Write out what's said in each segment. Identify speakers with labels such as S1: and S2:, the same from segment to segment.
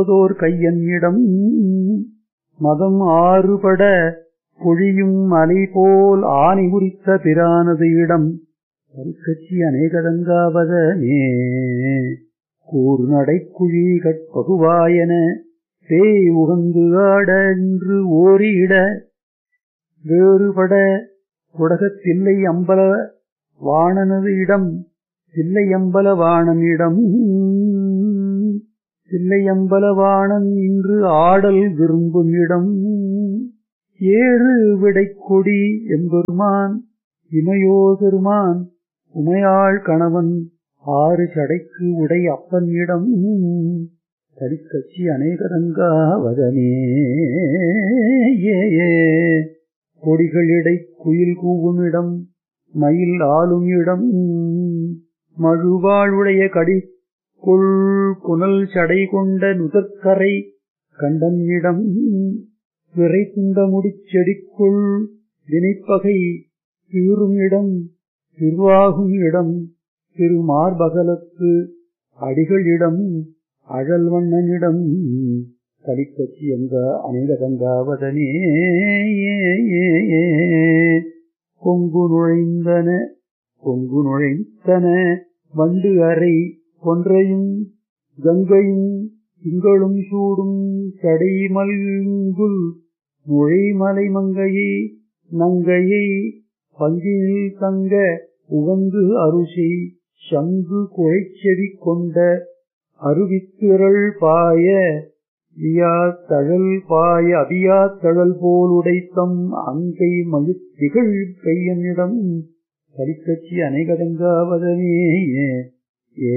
S1: Thor கையன்னிடம் மதம் ஆறுபட பொழியும் மலை போல் ஆணி உரித்த பிரானது இடம் கருக்கட்சி அநேகதங்காவதனே கூர் நடைக்குழி கட்பகுவாயன பேய் உகந்து ஆட என்று ஓரியிட வேறுபட உடகத்தில்லை அம்பல வாணனது இடம் தில்லையம்பல வாணன் இடம் தில்லையம்பல வாணன் இன்று ஆடல் விரும்பும் இடம் ஏறு விடைக்கொடி எம்பெருமான் இமையோ பெருமான் உமையாள் கணவன் ஆறு சடைக்கு உடை அப்பன் இடம் கரிக்கட்சி அநேகரங்காவதனே ஏ ஏ கொடிகளிடை குயில் கூவும் இடம் மயில் ஆளும் இடம் மழுவாளுடைய கடி கொள் புனல் சடை கொண்ட நுதற்கரை கண்டன் இடம் விரை துண்ட முடிச்செடிக்குள் வினைப்பகை தீரும் இடம் திருவாகும் இடம் திருமார்பகலத்து அடிகளிடம் அழல் வண்ணனிடம் கலிக்கட்சி எங்க அநேகதங்காவதனே கொங்கு நுழைந்தன கொங்கு நுழைந்தன வண்டு அறை கொன்றையும் கங்கையும் திங்களும் சூடும் சடைமல்குல் முழைமலை மங்கையை நங்கையை பங்கினில் தங்க உகந்து அருசை சங்கு குழைச்செவி கொண்ட அருவித்திரள் பாய வியா தழல் பாய அபியா தழல் போல் உடைத்தம் அங்கை மழு திகழ் கையனிடம் கலிக்கட்சி அனைகதங்காவதனே ஏ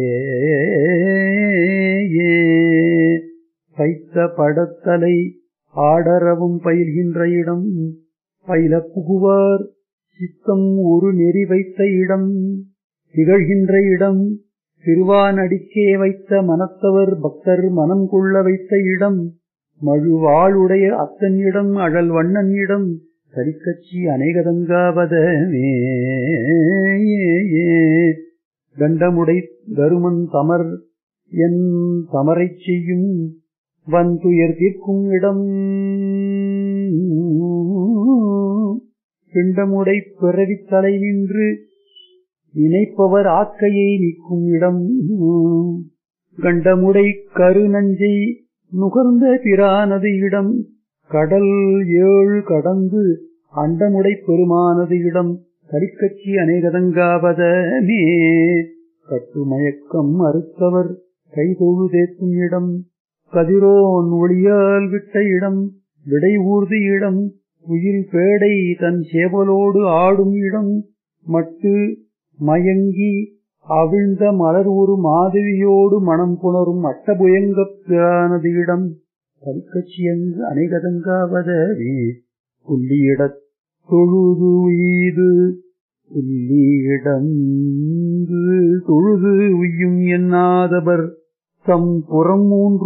S1: ஏ கைத்த படத்தலை ஆடரவும் பயில்கின்ற இடம் பயில புகுவார் சித்தம் ஒரு நெறி வைத்த இடம் திகழ்கின்ற இடம் திருவானடிக்கே வைத்த மனத்தவர் பக்தர் மனம் கொள்ள வைத்த இடம் மழுவாளுடைய அத்தன் இடம் அழல் வண்ணன் இடம் கரிக்கட்சி அநேகதங்காவதமே கண்டமுடை தருமன் தமர் என் தமரைச் செய்யும் வந்துயர் தீர்க்கும் இடம் பிண்டமுடை பிறவித் தலை நின்று நினைப்பவர் ஆக்கையை நிற்கும் இடம் கண்டமுடை கருநஞ்சை நுகர்ந்த பிரானது இடம் கடல் ஏழு கடந்து அண்டமுடை பெருமானது இடம் கரிக்கட்சி அநேகதங்காவதமே கட்டுமயக்கம் மறுத்தவர் கைதொழு தேக்கும் இடம் கதிரோன் ஒளியால் விட்ட இடம் விடை ஊர்தி இடம் உயிர் பேடை தன் சேவலோடு ஆடும் இடம் மட்டு மயங்கி அவிழ்ந்த மலர் ஒரு மாதவியோடு மனம் புணரும் அட்டபுயங்கப் பிரானது இடம் கல்கட்சியங்கு அனைகதங்காவதவே புள்ளியிடத் தொழுது உய்து புள்ளியிடந்து தொழுது உய்யும் எண்ணாதவர் தம் புறம் மூன்று